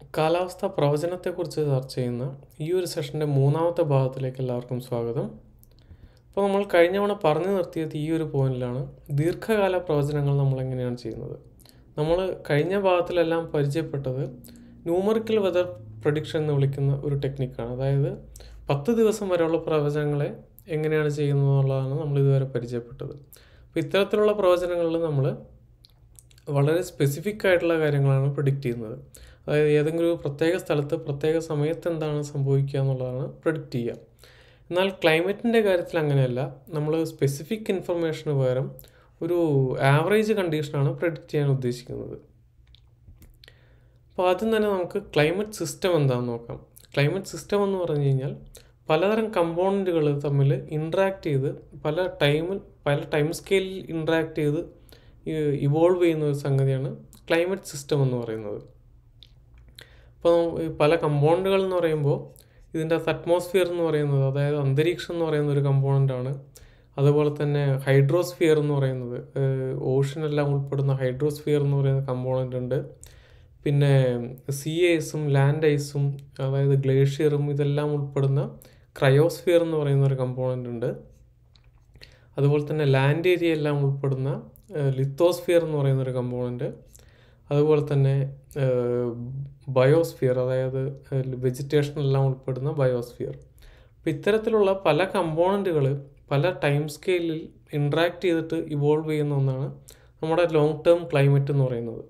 കാലാവസ്ഥാ പ്രവചനത്തെക്കുറിച്ച് ചർച്ച ചെയ്യുന്ന ഈ ഒരു സെഷൻ്റെ മൂന്നാമത്തെ ഭാഗത്തിലേക്ക് എല്ലാവർക്കും സ്വാഗതം അപ്പോൾ നമ്മൾ കഴിഞ്ഞ തവണ പറഞ്ഞു നിർത്തിയത് ഈ ഒരു പോയിന്റിലാണ് ദീർഘകാല പ്രവചനങ്ങൾ നമ്മൾ എങ്ങനെയാണ് ചെയ്യുന്നത് നമ്മൾ കഴിഞ്ഞ ഭാഗത്തിലെല്ലാം പരിചയപ്പെട്ടത് ന്യൂമറിക്കൽ വെതർ പ്രഡിക്ഷൻ എന്ന് വിളിക്കുന്ന ഒരു ടെക്നിക്കാണ് അതായത് പത്ത് ദിവസം വരെയുള്ള പ്രവചനങ്ങളെ എങ്ങനെയാണ് ചെയ്യുന്നത് എന്നുള്ളതാണ് നമ്മൾ ഇതുവരെ പരിചയപ്പെട്ടത് അപ്പോൾ ഇത്തരത്തിലുള്ള പ്രവചനങ്ങളിൽ നമ്മൾ വളരെ സ്പെസിഫിക് ആയിട്ടുള്ള കാര്യങ്ങളാണ് പ്രിഡിക്റ്റ് ചെയ്യുന്നത് അതായത് ഏതെങ്കിലും ഒരു പ്രത്യേക സ്ഥലത്ത് പ്രത്യേക സമയത്ത് എന്താണ് സംഭവിക്കുക എന്നുള്ളതാണ് പ്രിഡിക്റ്റ് ചെയ്യുക എന്നാൽ ക്ലൈമറ്റിൻ്റെ കാര്യത്തിൽ അങ്ങനെയല്ല നമ്മൾ സ്പെസിഫിക് ഇൻഫർമേഷന് പകരം ഒരു ആവറേജ് കണ്ടീഷനാണ് പ്രിഡിക്റ്റ് ചെയ്യാൻ ഉദ്ദേശിക്കുന്നത് അപ്പോൾ ആദ്യം തന്നെ നമുക്ക് ക്ലൈമറ്റ് സിസ്റ്റം എന്താണെന്ന് നോക്കാം ക്ലൈമറ്റ് സിസ്റ്റം എന്ന് പറഞ്ഞു കഴിഞ്ഞാൽ പലതരം കമ്പോണൻറ്റുകൾ തമ്മിൽ ഇൻട്രാക്ട് ചെയ്ത് പല ടൈമിൽ പല ടൈം സ്കെയിലിൽ ഇൻട്രാക്ട് ചെയ്ത് ഇവോൾവ് ചെയ്യുന്ന ഒരു സംഗതിയാണ് ക്ലൈമറ്റ് സിസ്റ്റം എന്ന് പറയുന്നത് ഇപ്പോൾ പല കമ്പോണൻറ്റുകൾ എന്ന് പറയുമ്പോൾ ഇതിൻ്റെ അറ്റ്മോസ്ഫിയർ എന്ന് പറയുന്നത് അതായത് അന്തരീക്ഷം എന്ന് പറയുന്ന ഒരു കമ്പോണൻ്റ് ആണ് അതുപോലെ തന്നെ ഹൈഡ്രോസ്ഫിയർ എന്ന് പറയുന്നത് ഓഷനെല്ലാം ഉൾപ്പെടുന്ന ഹൈഡ്രോസ്ഫിയർ എന്ന് പറയുന്ന കമ്പോണൻ്റ് ഉണ്ട് പിന്നെ സി ഐസും ലാൻഡ് ഐസും അതായത് ഗ്ലേഷ്യറും ഇതെല്ലാം ഉൾപ്പെടുന്ന ക്രയോസ്ഫിയർ എന്ന് പറയുന്ന ഒരു കമ്പോണൻ്റ് ഉണ്ട് അതുപോലെ തന്നെ ലാൻഡ് ഏരിയ എല്ലാം ഉൾപ്പെടുന്ന ലിത്തോസ്ഫിയർ എന്ന് പറയുന്ന ഒരു കമ്പോണൻ്റ് അതുപോലെ തന്നെ ബയോസ്ഫിയർ അതായത് വെജിറ്റേഷൻ എല്ലാം ഉൾപ്പെടുന്ന ബയോസ്ഫിയർ അപ്പോൾ ഇത്തരത്തിലുള്ള പല കമ്പോണൻറ്റുകൾ പല ടൈം സ്കെയിലിൽ ഇൻട്രാക്ട് ചെയ്തിട്ട് ഇവോൾവ് ചെയ്യുന്ന ഒന്നാണ് നമ്മുടെ ലോങ് ടേം ക്ലൈമറ്റ് എന്ന് പറയുന്നത്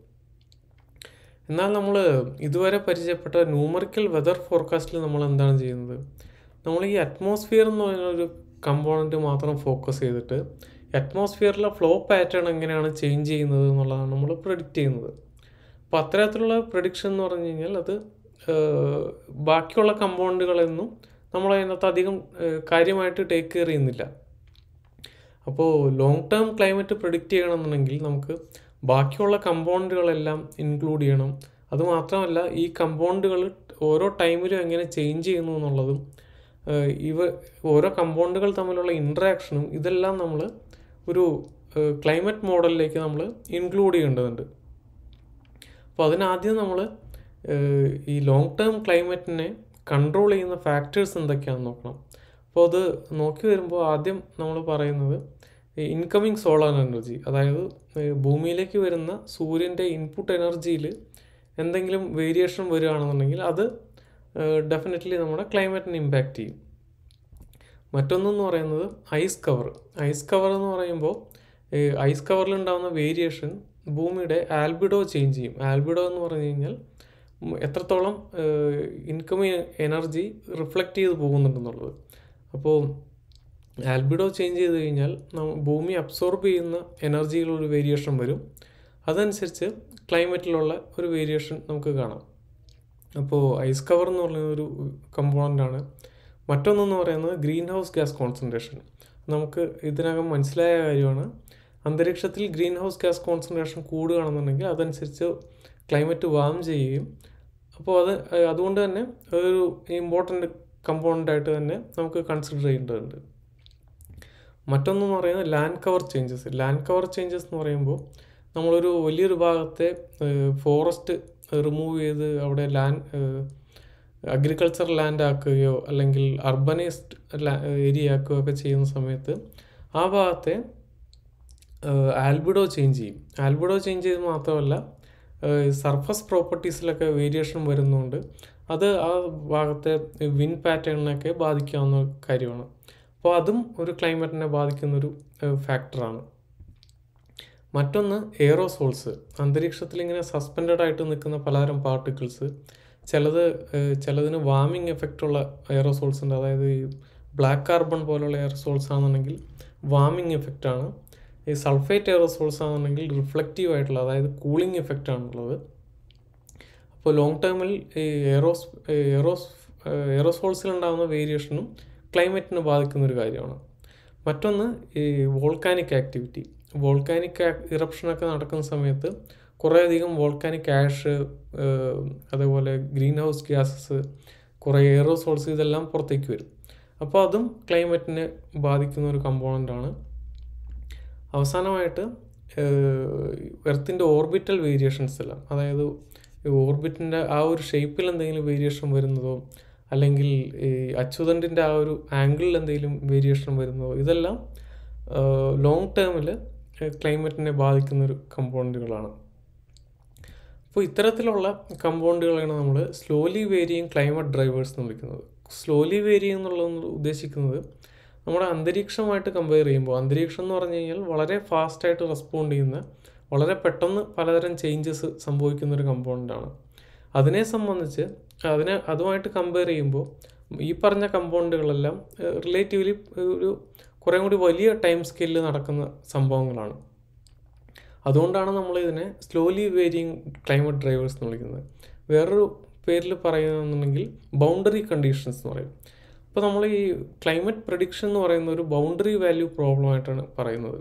എന്നാൽ നമ്മൾ ഇതുവരെ പരിചയപ്പെട്ട ന്യൂമറിക്കൽ വെതർ ഫോർകാസ്റ്റിൽ നമ്മൾ എന്താണ് ചെയ്യുന്നത് നമ്മൾ ഈ അറ്റ്മോസ്ഫിയർ എന്ന് പറയുന്ന ഒരു കമ്പോണൻറ്റ് മാത്രം ഫോക്കസ് ചെയ്തിട്ട് അറ്റ്മോസ്ഫിയറിലെ ഫ്ലോ പാറ്റേൺ എങ്ങനെയാണ് ചേഞ്ച് ചെയ്യുന്നത് എന്നുള്ളതാണ് നമ്മൾ പ്രിഡിക്റ്റ് ചെയ്യുന്നത് അപ്പോൾ അത്തരത്തിലുള്ള പ്രഡിക്ഷൻ എന്ന് പറഞ്ഞു കഴിഞ്ഞാൽ അത് ബാക്കിയുള്ള കമ്പൗണ്ടുകളൊന്നും നമ്മൾ അതിനകത്ത് അധികം കാര്യമായിട്ട് ടേക്ക് കെയർ ചെയ്യുന്നില്ല അപ്പോൾ ലോങ് ടേം ക്ലൈമറ്റ് പ്രിഡിക്റ്റ് ചെയ്യണമെന്നുണ്ടെങ്കിൽ നമുക്ക് ബാക്കിയുള്ള കമ്പൗണ്ടുകളെല്ലാം ഇൻക്ലൂഡ് ചെയ്യണം അതുമാത്രമല്ല ഈ കമ്പൗണ്ടുകൾ ഓരോ ടൈമിലും എങ്ങനെ ചേഞ്ച് ചെയ്യുന്നു എന്നുള്ളതും ഇവ ഓരോ കമ്പൗണ്ടുകൾ തമ്മിലുള്ള ഇൻട്രാക്ഷനും ഇതെല്ലാം നമ്മൾ ഒരു ക്ലൈമറ്റ് മോഡലിലേക്ക് നമ്മൾ ഇൻക്ലൂഡ് ചെയ്യേണ്ടതുണ്ട് അപ്പോൾ അതിനാദ്യം നമ്മൾ ഈ ലോങ് ടേം ക്ലൈമറ്റിനെ കൺട്രോൾ ചെയ്യുന്ന ഫാക്ടേഴ്സ് എന്തൊക്കെയാണെന്ന് നോക്കണം അപ്പോൾ അത് നോക്കി വരുമ്പോൾ ആദ്യം നമ്മൾ പറയുന്നത് ഇൻകമിങ് സോളാർ എനർജി അതായത് ഭൂമിയിലേക്ക് വരുന്ന സൂര്യൻ്റെ ഇൻപുട്ട് എനർജിയിൽ എന്തെങ്കിലും വേരിയേഷൻ വരികയാണെന്നുണ്ടെങ്കിൽ അത് ഡെഫിനറ്റ്ലി നമ്മുടെ ക്ലൈമറ്റിനെ ഇമ്പാക്റ്റ് ചെയ്യും മറ്റൊന്നെന്ന് പറയുന്നത് ഐസ് കവർ ഐസ് കവർ എന്ന് പറയുമ്പോൾ ഐസ് കവറിൽ ഉണ്ടാകുന്ന വേരിയേഷൻ ഭൂമിയുടെ ആൽബിഡോ ചേഞ്ച് ചെയ്യും ആൽബിഡോ എന്ന് പറഞ്ഞു കഴിഞ്ഞാൽ എത്രത്തോളം ഇൻകമിങ് എനർജി റിഫ്ലക്റ്റ് ചെയ്ത് പോകുന്നുണ്ടെന്നുള്ളത് അപ്പോൾ ആൽബിഡോ ചേഞ്ച് ചെയ്ത് കഴിഞ്ഞാൽ ഭൂമി അബ്സോർബ് ചെയ്യുന്ന എനർജിയിലൊരു വേരിയേഷൻ വരും അതനുസരിച്ച് ക്ലൈമറ്റിലുള്ള ഒരു വേരിയേഷൻ നമുക്ക് കാണാം അപ്പോൾ ഐസ് കവർ എന്ന് പറയുന്ന ഒരു കമ്പോണൻ്റ് ആണ് മറ്റൊന്നെന്ന് പറയുന്നത് ഗ്രീൻ ഹൗസ് ഗ്യാസ് കോൺസെൻട്രേഷൻ നമുക്ക് ഇതിനകം മനസ്സിലായ കാര്യമാണ് അന്തരീക്ഷത്തിൽ ഗ്രീൻ ഹൗസ് ഗ്യാസ് കോൺസെൻട്രേഷൻ കൂടുകയാണെന്നുണ്ടെങ്കിൽ അതനുസരിച്ച് ക്ലൈമറ്റ് വാം ചെയ്യുകയും അപ്പോൾ അത് അതുകൊണ്ട് തന്നെ ഒരു ഇമ്പോർട്ടൻ്റ് കമ്പോണൻ്റ് ആയിട്ട് തന്നെ നമുക്ക് കൺസിഡർ ചെയ്യേണ്ടതുണ്ട് മറ്റൊന്നെന്ന് പറയുന്നത് land cover changes land cover changes എന്ന് പറയുമ്പോൾ നമ്മളൊരു വലിയൊരു ഭാഗത്തെ ഫോറസ്റ്റ് റിമൂവ് ചെയ്ത് അവിടെ ലാൻഡ് അഗ്രികൾച്ചർ ലാൻഡ് ആക്കുകയോ അല്ലെങ്കിൽ അർബനൈസ്ഡ് ഏരിയ ആക്കുകയോ ഒക്കെ ചെയ്യുന്ന സമയത്ത് ആ ഭാഗത്തെ ആൽബിഡോ ചേഞ്ച് ചെയ്യും ആൽബിഡോ ചേഞ്ച് ചെയ്ത് മാത്രമല്ല സർഫസ് പ്രോപ്പർട്ടീസിലൊക്കെ വേരിയേഷൻ വരുന്നുണ്ട് അത് ആ ഭാഗത്തെ വിൻ പാറ്റേണിനൊക്കെ ബാധിക്കാവുന്ന കാര്യമാണ് അപ്പോൾ അതും ഒരു ക്ലൈമറ്റിനെ ബാധിക്കുന്നൊരു ഫാക്ടറാണ് മറ്റൊന്ന് എയറോസോൾസ് അന്തരീക്ഷത്തിൽ ഇങ്ങനെ സസ്പെൻഡഡ് ആയിട്ട് നിൽക്കുന്ന പലതരം പാർട്ടിക്കിൾസ് ചിലത് ചിലതിന് വാമിങ് എഫക്റ്റ് ഉള്ള എയറോസോൾസ് ഉണ്ട് അതായത് ഈ ബ്ലാക്ക് കാർബൺ പോലുള്ള എയറോസോൾസ് ആണെന്നുണ്ടെങ്കിൽ വാമിങ് എഫക്റ്റ് ആണ് ഈ സൾഫേറ്റ് എയറോസോൾസ് ആണെന്നുണ്ടെങ്കിൽ റിഫ്ലക്റ്റീവ് ആയിട്ടുള്ള അതായത് കൂളിംഗ് എഫക്റ്റ് ആണുള്ളത് അപ്പോൾ ലോങ് ടേമിൽ ഈ എയറോസ് എയറോസ് എയറോസോൾസിൽ ഉണ്ടാകുന്ന വേരിയേഷനും ക്ലൈമറ്റിനെ ബാധിക്കുന്ന ഒരു കാര്യമാണ് മറ്റൊന്ന് ഈ വോൾക്കാനിക് ആക്ടിവിറ്റി വോൾക്കാനിക് ഇറപ്ഷനൊക്കെ നടക്കുന്ന സമയത്ത് കുറേയധികം വോൾക്കാനിക് ആഷ് അതേപോലെ ഗ്രീൻ ഹൗസ് ഗ്യാസസ് കുറേ എയറോസോൾസ് ഇതെല്ലാം പുറത്തേക്ക് വരും അപ്പോൾ അതും ക്ലൈമറ്റിനെ ബാധിക്കുന്ന ഒരു കമ്പോണൻ്റ് ആണ് അവസാനമായിട്ട് എർത്തിൻ്റെ ഓർബിറ്റൽ വേരിയേഷൻസ് എല്ലാം അതായത് ഈ ഓർബിറ്റിൻ്റെ ആ ഒരു ഷേപ്പിൽ എന്തെങ്കിലും വേരിയേഷൻ വരുന്നതോ അല്ലെങ്കിൽ ഈ അച്യുതണ്ടിൻ്റെ ആ ഒരു ആംഗിളിൽ എന്തെങ്കിലും വേരിയേഷൻ വരുന്നതോ ഇതെല്ലാം ലോങ് ടേമിൽ ക്ലൈമറ്റിനെ ബാധിക്കുന്ന ഒരു കമ്പോണൻറ്റുകളാണ് അപ്പോൾ ഇത്തരത്തിലുള്ള കമ്പൗണ്ടുകളാണ് നമ്മൾ സ്ലോലി വേരിയിങ് ക്ലൈമറ്റ് ഡ്രൈവേഴ്സ് എന്ന് വിളിക്കുന്നത് സ്ലോലി വേരിയിങ് എന്നുള്ളത് ഉദ്ദേശിക്കുന്നത് നമ്മുടെ അന്തരീക്ഷമായിട്ട് കമ്പയർ ചെയ്യുമ്പോൾ അന്തരീക്ഷം എന്ന് പറഞ്ഞു കഴിഞ്ഞാൽ വളരെ ഫാസ്റ്റായിട്ട് റെസ്പോണ്ട് ചെയ്യുന്ന വളരെ പെട്ടെന്ന് പലതരം ചേഞ്ചസ് സംഭവിക്കുന്ന ഒരു കമ്പൗണ്ടാണ് അതിനെ സംബന്ധിച്ച് അതിനെ അതുമായിട്ട് കമ്പയർ ചെയ്യുമ്പോൾ ഈ പറഞ്ഞ കമ്പൗണ്ടുകളെല്ലാം റിലേറ്റീവ്ലി ഒരു കുറേ കൂടി വലിയ ടൈം സ്കെയിലിൽ നടക്കുന്ന സംഭവങ്ങളാണ് അതുകൊണ്ടാണ് നമ്മൾ ഇതിനെ സ്ലോലി വേരിയിങ് ക്ലൈമറ്റ് ഡ്രൈവേഴ്സ് എന്ന് വിളിക്കുന്നത് വേറൊരു പേരിൽ പറയുകയാണെന്നുണ്ടെങ്കിൽ ബൗണ്ടറി കണ്ടീഷൻസ് എന്ന് പറയും അപ്പോൾ നമ്മൾ ഈ ക്ലൈമറ്റ് പ്രഡിക്ഷൻ എന്ന് പറയുന്ന ഒരു ബൗണ്ടറി വാല്യൂ പ്രോബ്ലം ആയിട്ടാണ് പറയുന്നത്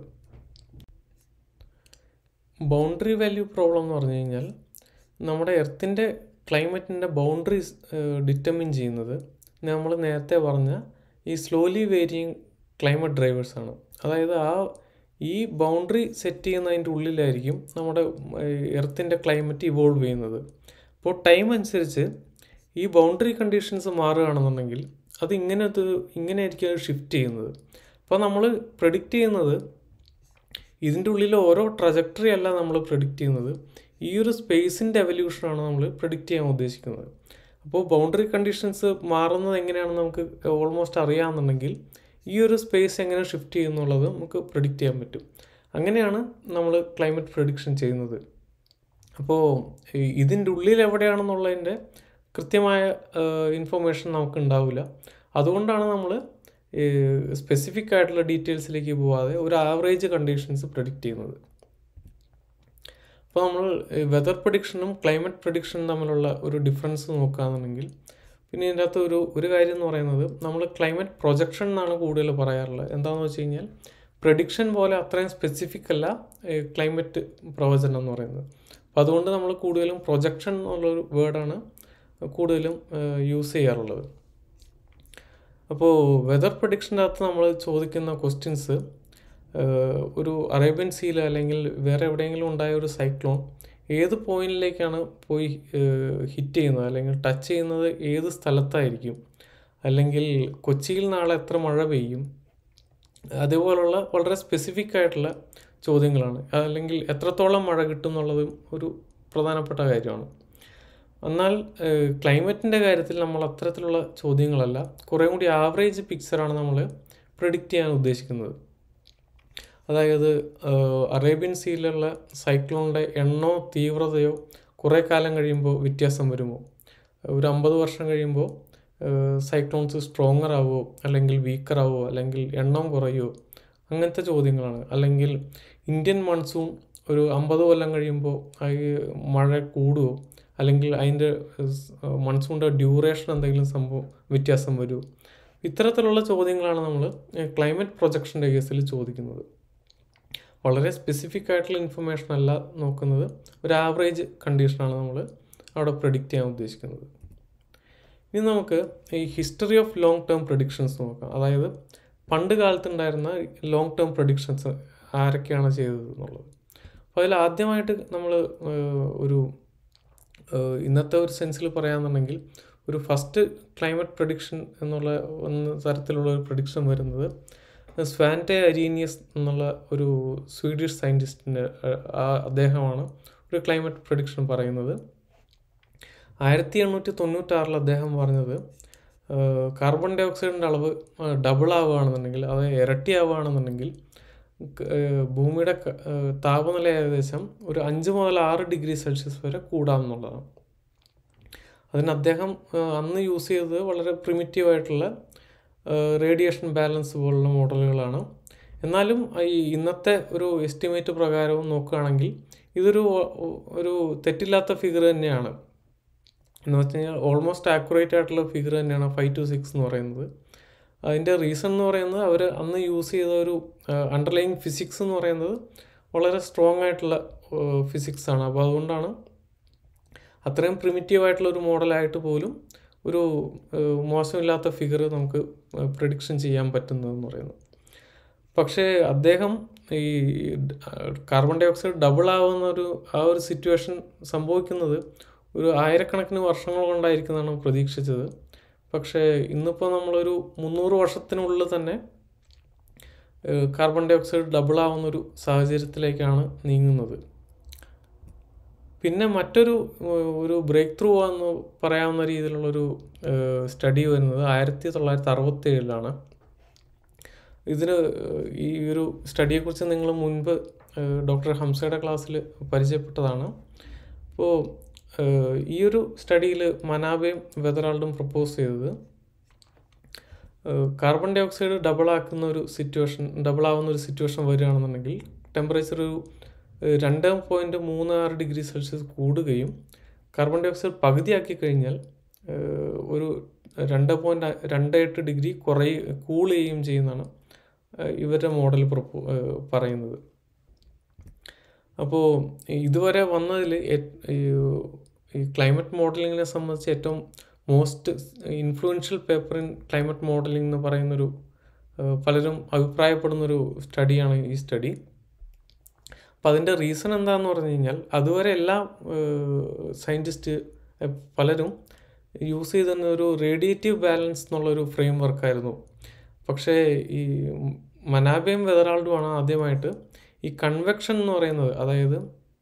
ബൗണ്ടറി വാല്യൂ പ്രോബ്ലം എന്ന് പറഞ്ഞു കഴിഞ്ഞാൽ നമ്മുടെ എർത്തിൻ്റെ ക്ലൈമറ്റിൻ്റെ ബൗണ്ടറീസ് ഡിറ്റർമിൻ ചെയ്യുന്നത് നമ്മൾ നേരത്തെ പറഞ്ഞ ഈ സ്ലോലി വേരിയിങ് ക്ലൈമറ്റ് ഡ്രൈവേഴ്സാണ് അതായത് ആ ഈ ബൗണ്ടറി സെറ്റ് ചെയ്യുന്നതിൻ്റെ ഉള്ളിലായിരിക്കും നമ്മുടെ എർത്തിൻ്റെ ക്ലൈമറ്റ് ഇവോൾവ് ചെയ്യുന്നത് അപ്പോൾ ടൈം അനുസരിച്ച് ഈ ബൗണ്ടറി കണ്ടീഷൻസ് മാറുകയാണെന്നുണ്ടെങ്കിൽ അത് ഇങ്ങനെ അത് ഇങ്ങനെ ആയിരിക്കും അത് ഷിഫ്റ്റ് ചെയ്യുന്നത് അപ്പോൾ നമ്മൾ പ്രഡിക്റ്റ് ചെയ്യുന്നത് ഇതിൻ്റെ ഉള്ളിലെ ഓരോ ട്രജക്ടറി അല്ല നമ്മൾ പ്രഡിക്റ്റ് ചെയ്യുന്നത് ഈ ഒരു സ്പേസിൻ്റെ എവല്യൂഷനാണ് നമ്മൾ പ്രഡിക്റ്റ് ചെയ്യാൻ ഉദ്ദേശിക്കുന്നത് അപ്പോൾ ബൗണ്ടറി കണ്ടീഷൻസ് മാറുന്നത് എങ്ങനെയാണെന്ന് നമുക്ക് ഓൾമോസ്റ്റ് അറിയാമെന്നുണ്ടെങ്കിൽ ഈ ഒരു സ്പേസ് എങ്ങനെ ഷിഫ്റ്റ് ചെയ്യുന്നുള്ളത് നമുക്ക് പ്രഡിക്റ്റ് ചെയ്യാൻ പറ്റും അങ്ങനെയാണ് നമ്മൾ ക്ലൈമറ്റ് പ്രഡിക്ഷൻ ചെയ്യുന്നത് അപ്പോൾ ഇതിൻ്റെ ഉള്ളിൽ എവിടെയാണെന്നുള്ളതിൻ്റെ കൃത്യമായ ഇൻഫർമേഷൻ നമുക്ക് ഉണ്ടാവില്ല അതുകൊണ്ടാണ് നമ്മൾ സ്പെസിഫിക് ആയിട്ടുള്ള ഡീറ്റെയിൽസിലേക്ക് പോവാതെ ഒരു ആവറേജ് കണ്ടീഷൻസ് പ്രഡിക്റ്റ് ചെയ്യുന്നത് അപ്പോൾ നമ്മൾ വെതർ പ്രഡിക്ഷനും ക്ലൈമറ്റ് പ്രഡിക്ഷനും തമ്മിലുള്ള ഒരു ഡിഫറൻസ് നോക്കുകയാണെന്നുണ്ടെങ്കിൽ പിന്നെ ഇതിൻ്റെ അകത്ത് ഒരു ഒരു കാര്യം എന്ന് പറയുന്നത് നമ്മൾ ക്ലൈമറ്റ് പ്രൊജക്ഷൻ എന്നാണ് കൂടുതൽ പറയാറുള്ളത് എന്താണെന്ന് വെച്ച് കഴിഞ്ഞാൽ പ്രഡിക്ഷൻ പോലെ അത്രയും സ്പെസിഫിക് അല്ല ക്ലൈമറ്റ് പ്രവചനം എന്ന് പറയുന്നത് അപ്പോൾ അതുകൊണ്ട് നമ്മൾ കൂടുതലും പ്രൊജക്ഷൻ എന്നുള്ളൊരു വേർഡാണ് കൂടുതലും യൂസ് ചെയ്യാറുള്ളത് അപ്പോൾ വെതർ പ്രഡിക്ഷൻ്റെ അകത്ത് നമ്മൾ ചോദിക്കുന്ന ക്വസ്റ്റ്യൻസ് ഒരു അറേബ്യൻ സീൽ അല്ലെങ്കിൽ വേറെ എവിടെയെങ്കിലും ഉണ്ടായ ഒരു സൈക്ലോൺ ഏത് പോയിന്റിലേക്കാണ് പോയി ഹിറ്റ് ചെയ്യുന്നത് അല്ലെങ്കിൽ ടച്ച് ചെയ്യുന്നത് ഏത് സ്ഥലത്തായിരിക്കും അല്ലെങ്കിൽ കൊച്ചിയിൽ നാളെ എത്ര മഴ പെയ്യും അതേപോലുള്ള വളരെ സ്പെസിഫിക് ആയിട്ടുള്ള ചോദ്യങ്ങളാണ് അല്ലെങ്കിൽ എത്രത്തോളം മഴ കിട്ടും എന്നുള്ളതും ഒരു പ്രധാനപ്പെട്ട കാര്യമാണ് എന്നാൽ ക്ലൈമറ്റിൻ്റെ കാര്യത്തിൽ നമ്മൾ അത്തരത്തിലുള്ള ചോദ്യങ്ങളല്ല കുറേ കൂടി ആവറേജ് പിക്ചറാണ് നമ്മൾ പ്രിഡിക്റ്റ് ചെയ്യാൻ ഉദ്ദേശിക്കുന്നത് അതായത് അറേബ്യൻ സീയിലുള്ള സൈക്ലോണിൻ്റെ എണ്ണോ തീവ്രതയോ കുറേ കാലം കഴിയുമ്പോൾ വ്യത്യാസം വരുമോ ഒരു അമ്പത് വർഷം കഴിയുമ്പോൾ സൈക്ലോൺസ് സ്ട്രോങ്ങർ ആവുമോ അല്ലെങ്കിൽ വീക്കർ ആവുമോ അല്ലെങ്കിൽ എണ്ണം കുറയുമോ അങ്ങനത്തെ ചോദ്യങ്ങളാണ് അല്ലെങ്കിൽ ഇന്ത്യൻ മൺസൂൺ ഒരു അമ്പത് കൊല്ലം കഴിയുമ്പോൾ മഴ കൂടുമോ അല്ലെങ്കിൽ അതിൻ്റെ മൺസൂണിൻ്റെ ഡ്യൂറേഷൻ എന്തെങ്കിലും സംഭവം വ്യത്യാസം വരുമോ ഇത്തരത്തിലുള്ള ചോദ്യങ്ങളാണ് നമ്മൾ ക്ലൈമറ്റ് പ്രൊജക്ഷൻ്റെ കേസിൽ ചോദിക്കുന്നത് വളരെ സ്പെസിഫിക് ആയിട്ടുള്ള ഇൻഫർമേഷൻ അല്ല നോക്കുന്നത് ഒരു ആവറേജ് കണ്ടീഷനാണ് നമ്മൾ അവിടെ പ്രഡിക്റ്റ് ചെയ്യാൻ ഉദ്ദേശിക്കുന്നത് ഇനി നമുക്ക് ഈ history of long term predictions നോക്കാം അതായത് പണ്ട് കാലത്തുണ്ടായിരുന്ന ലോങ് ടേം പ്രഡിക്ഷൻസ് ആരൊക്കെയാണ് ചെയ്തത് എന്നുള്ളത് അപ്പോൾ അതിൽ ആദ്യമായിട്ട് നമ്മൾ ഒരു ഇന്നത്തെ ഒരു സെൻസിൽ പറയാമെന്നുണ്ടെങ്കിൽ ഒരു ഫസ്റ്റ് ക്ലൈമറ്റ് പ്രഡിക്ഷൻ എന്നുള്ള ഒന്ന് തരത്തിലുള്ള ഒരു പ്രഡിക്ഷൻ വരുന്നത് സ്വാൻറ്റെ അരീനിയസ് എന്നുള്ള ഒരു സ്വീഡിഷ് സയൻറ്റിസ്റ്റിൻ്റെ അദ്ദേഹമാണ് ഒരു ക്ലൈമറ്റ് പ്രഡിക്ഷൻ പറയുന്നത് ആയിരത്തി എണ്ണൂറ്റി തൊണ്ണൂറ്റാറിൽ അദ്ദേഹം പറഞ്ഞത് കാർബൺ ഡൈ ഓക്സൈഡിൻ്റെ അളവ് ഡബിൾ ആവുകയാണെന്നുണ്ടെങ്കിൽ അത് ഇരട്ടിയാവുകയാണെന്നുണ്ടെങ്കിൽ ഭൂമിയുടെ താപനില ഏകദേശം ഒരു അഞ്ച് മുതൽ ആറ് ഡിഗ്രി സെൽഷ്യസ് വരെ കൂടാമെന്നുള്ളതാണ് അതിന് അദ്ദേഹം അന്ന് യൂസ് ചെയ്തത് വളരെ പ്രിമിറ്റീവ് ആയിട്ടുള്ള റേഡിയേഷൻ ബാലൻസ് പോലുള്ള മോഡലുകളാണ് എന്നാലും ഈ ഇന്നത്തെ ഒരു എസ്റ്റിമേറ്റ് പ്രകാരവും നോക്കുകയാണെങ്കിൽ ഇതൊരു ഒരു തെറ്റില്ലാത്ത ഫിഗർ തന്നെയാണ് എന്ന് വെച്ച് കഴിഞ്ഞാൽ ഓൾമോസ്റ്റ് ആക്യുറേറ്റ് ആയിട്ടുള്ള ഫിഗർ തന്നെയാണ് ഫൈവ് ടു സിക്സ് എന്ന് പറയുന്നത് അതിൻ്റെ റീസൺ എന്ന് പറയുന്നത് അവർ അന്ന് യൂസ് ചെയ്ത ഒരു അണ്ടർലൈങ് ഫിസിക്സ് എന്ന് പറയുന്നത് വളരെ സ്ട്രോങ് ആയിട്ടുള്ള ഫിസിക്സ് ആണ് അപ്പോൾ അതുകൊണ്ടാണ് അത്രയും പ്രിമിറ്റീവ് ആയിട്ടുള്ള ഒരു മോഡലായിട്ട് പോലും ഒരു മോശമില്ലാത്ത ഫിഗർ നമുക്ക് പ്രഡിക്ഷൻ ചെയ്യാൻ പറ്റുന്നതെന്ന് പറയുന്നത് പക്ഷേ അദ്ദേഹം ഈ കാർബൺ ഡൈ ഓക്സൈഡ് ഡബിൾ ആവുന്ന ഒരു ആ ഒരു സിറ്റുവേഷൻ സംഭവിക്കുന്നത് ഒരു ആയിരക്കണക്കിന് വർഷങ്ങൾ കൊണ്ടായിരിക്കുന്നതാണ് പ്രതീക്ഷിച്ചത് പക്ഷേ ഇന്നിപ്പോൾ നമ്മളൊരു മുന്നൂറ് വർഷത്തിനുള്ളിൽ തന്നെ ഏഹ്, കാർബൺ ഡൈ ഓക്സൈഡ് ഡബിൾ ആവുന്നൊരു സാഹചര്യത്തിലേക്കാണ് നീങ്ങുന്നത് പിന്നെ മറ്റൊരു ഏഹ്, ഒരു ബ്രേക്ക് ത്രൂ എന്ന് പറയാവുന്ന രീതിയിലുള്ളൊരു സ്റ്റഡി വരുന്നത് ആയിരത്തി തൊള്ളായിരത്തി അറുപത്തി ഏഴിലാണ് ഇതിന് ഏഹ്, ഈ ഒരു സ്റ്റഡിയെക്കുറിച്ച് നിങ്ങൾ മുൻപ് ഏഹ്, ഡോക്ടർ ഹംസയുടെ ക്ലാസ്സിൽ പരിചയപ്പെട്ടതാണ് അപ്പോൾ ഏഹ്, ഈ ഒരു സ്റ്റഡിയിൽ മനാബയും വെതറാൾഡും പ്രപ്പോസ് ചെയ്തത് ഏഹ്, കാർബൺ ഡൈ ഓക്സൈഡ് ഡബിൾ ആക്കുന്ന ഒരു സിറ്റുവേഷൻ ഡബിൾ ആവുന്ന ഒരു സിറ്റുവേഷൻ വരികയാണെന്നുണ്ടെങ്കിൽ ടെമ്പറേച്ചർ ഒരു ഏഹ്, രണ്ട് പോയിൻറ്റ് മൂന്ന് ആറ് ഡിഗ്രി സെൽഷ്യസ് കൂടുകയും കാർബൺ ഡൈ ഓക്സൈഡ് പകുതിയാക്കി കഴിഞ്ഞാൽ ഏഹ്, ഒരു രണ്ട് പോയിൻറ്റ് രണ്ട് എട്ട് ഡിഗ്രി കുറയ കൂൾ ചെയ്യുകയും ചെയ്യുന്നതാണ് ഏഹ്, ഇവരുടെ മോഡൽ പ്രപ്പോ ഏഹ്, പറയുന്നത് അപ്പോൾ ഇതുവരെ വന്നതിൽ ഈ ക്ലൈമറ്റ് മോഡലിങ്ങിനെ സംബന്ധിച്ച് ഏറ്റവും most influential paper in climate modelling എന്ന് പറയുന്നൊരു ഏഹ്, പലരും അഭിപ്രായപ്പെടുന്നൊരു സ്റ്റഡിയാണ് ഈ സ്റ്റഡി അപ്പോൾ അതിൻ്റെ റീസൺ എന്താണെന്ന് പറഞ്ഞു കഴിഞ്ഞാൽ അതുവരെ എല്ലാ സയൻറ്റിസ്റ്റ് പലരും യൂസ് ചെയ്തിരുന്ന ഒരു റേഡിയേറ്റീവ് ബാലൻസ് എന്നുള്ളൊരു ഫ്രെയിം വർക്കായിരുന്നു പക്ഷേ ഈ മനാബയും വെതറാൾഡുമാണ് ആദ്യമായിട്ട് ഈ കൺവെക്ഷൻ എന്ന് പറയുന്നത് അതായത്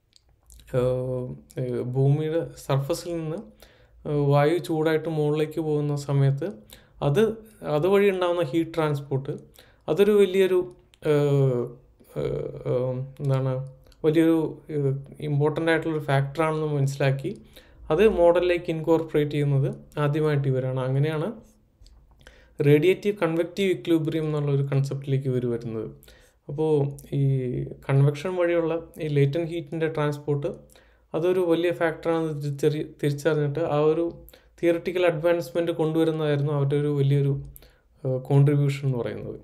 ഏഹ്, ഏഹ്, ഭൂമിയുടെ സർഫസിൽ നിന്ന് ഏഹ്, വായു ചൂടായിട്ട് മുകളിലേക്ക് പോകുന്ന സമയത്ത് അത് അതുവഴി ഉണ്ടാകുന്ന ഹീറ്റ് ട്രാൻസ്പോർട്ട് അതൊരു വലിയൊരു ഏഹ്, ഏഹ്, ഏഹ്, എന്താണ് വലിയൊരു ഇമ്പോർട്ടൻ്റ് ആയിട്ടുള്ളൊരു ഫാക്ടറാണെന്ന് മനസ്സിലാക്കി അത് മോഡലിലേക്ക് ഇൻകോർപ്പറേറ്റ് ചെയ്യുന്നത് ആദ്യമായിട്ട് ഇവരാണ് അങ്ങനെയാണ് റേഡിയേറ്റീവ് കൺവെക്റ്റീവ് ഇക്ലിബ്രിയം എന്നുള്ള ഒരു കൺസെപ്റ്റിലേക്ക് ഇവർ വരുന്നത് അപ്പോൾ ഈ കൺവെക്ഷൻ വഴിയുള്ള ഈ ലേറ്റൻ ഹീറ്റിൻ്റെ ട്രാൻസ്പോർട്ട് അതൊരു വലിയ ഫാക്ടറാണെന്ന് തിരിച്ചറി തിരിച്ചറിഞ്ഞിട്ട് ആ ഒരു തിയറിറ്റിക്കൽ അഡ്വാൻസ്മെൻറ്റ് കൊണ്ടുവരുന്നതായിരുന്നു അവരുടെ ഒരു വലിയൊരു കോൺട്രിബ്യൂഷൻ എന്ന് പറയുന്നത്